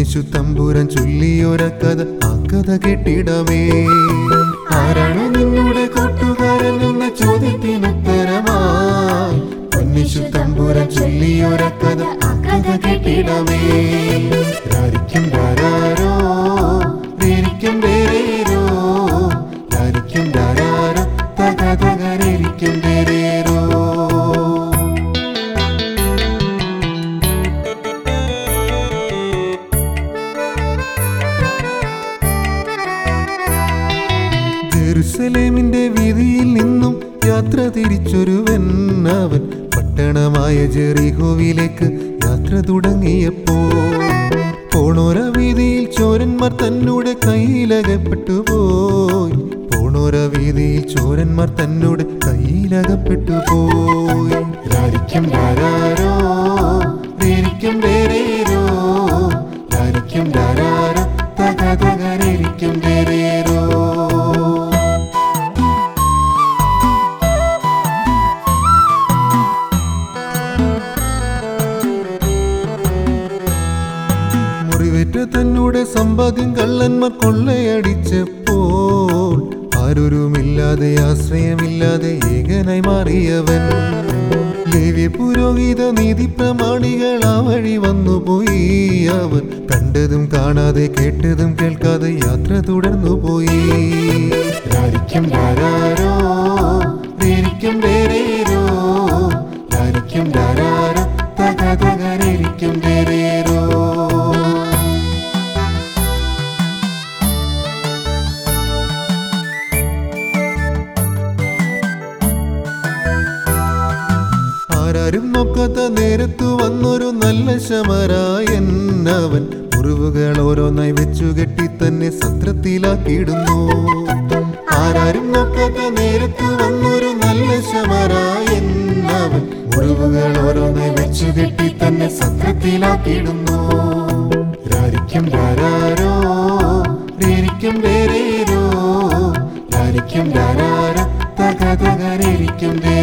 പൊന്നിശു തമ്പുരാൻ ചൊല്ലിയൊര കഥ ആ കഥ കേട്ടിടമേ ആരാണ് നിന്നുടെ കൂട്ടുകാരൻ എന്ന ചോദ്യത്തിനുത്തരമായി പൊന്നിശു തമ്പുരാൻ ചൊല്ലിയൊര കഥ ആ കഥ കേട്ടിടമേ രാരിക്കും ധാരാരോ ധീരിക്കും ധേരേരോ രാരിക്കും ധാരാരോ തക തകരിക്കും ധേരേരോ ജെറുസലേമിന്റെ വീതിയിൽ നിന്നും യാത്ര തിരിച്ചൊരുവൻ അവൻ പട്ടണമായ ജെറിഹോവിലേക്ക് യാത്ര തുടങ്ങിയപ്പോൾ പോണോര വീതിയിൽ ചോരന്മാർ തന്നോട് കയ്യിലകപ്പെട്ടു പോയി പോണോര വീതിയിൽ ചോരന്മാർ തന്നോട് കയ്യിലകപ്പെട്ടു പോയി രാരിക്കും ധാരാരോ ധീരിക്കും ധേരേരോ രാരിക്കും ധാരാരോ തക തകരിക്കും ധേരേരോ മുറിവേറ്റ തന്നോട് സമ്പാദ്യം കള്ളന്മാർ കൊള്ളയടിച്ചപ്പോൾ ആരൊരുമില്ലാതെ ആശ്രയമില്ലാതെ ഏകനായി മാറിയവൻ ദേവി പുരോഹിത നീതി പ്രമാണികൾ ആ വഴി വന്നുപോയി അവൻ കണ്ടതും കാണാതെ കേട്ടതും കേൾക്കാതെ യാത്ര തുടർന്നു പോയി രാരിക്കും ധാരാരോ ധീരിക്കും ധേരേരോ രാരിക്കും ധാരാരോ തക തകരിക്കും ധേരേരോ ആരാരും നോക്കാത്ത നേരത്തു വന്നൊരു നല്ല ശമരായൻ അവൻ മുറിവുകൾ ഓരോന്നായി വെച്ചു കെട്ടി തന്നെ സത്രത്തിലാക്കിയിടുന്നു ആരാരും നോക്കാത്ത നേരത്തു വന്നൊരു നല്ല ശമരായൻ അവൻ മുറിവുകൾ ഓരോന്നായി വെച്ചു കെട്ടി തന്നെ സത്രത്തിലാക്കിയിടുന്നു രാരിക്കും ധാരാരോ ധീരിക്കും ധേരേരോ രാരിക്കും ധാരാരോ തക തകരിക്കും ധേ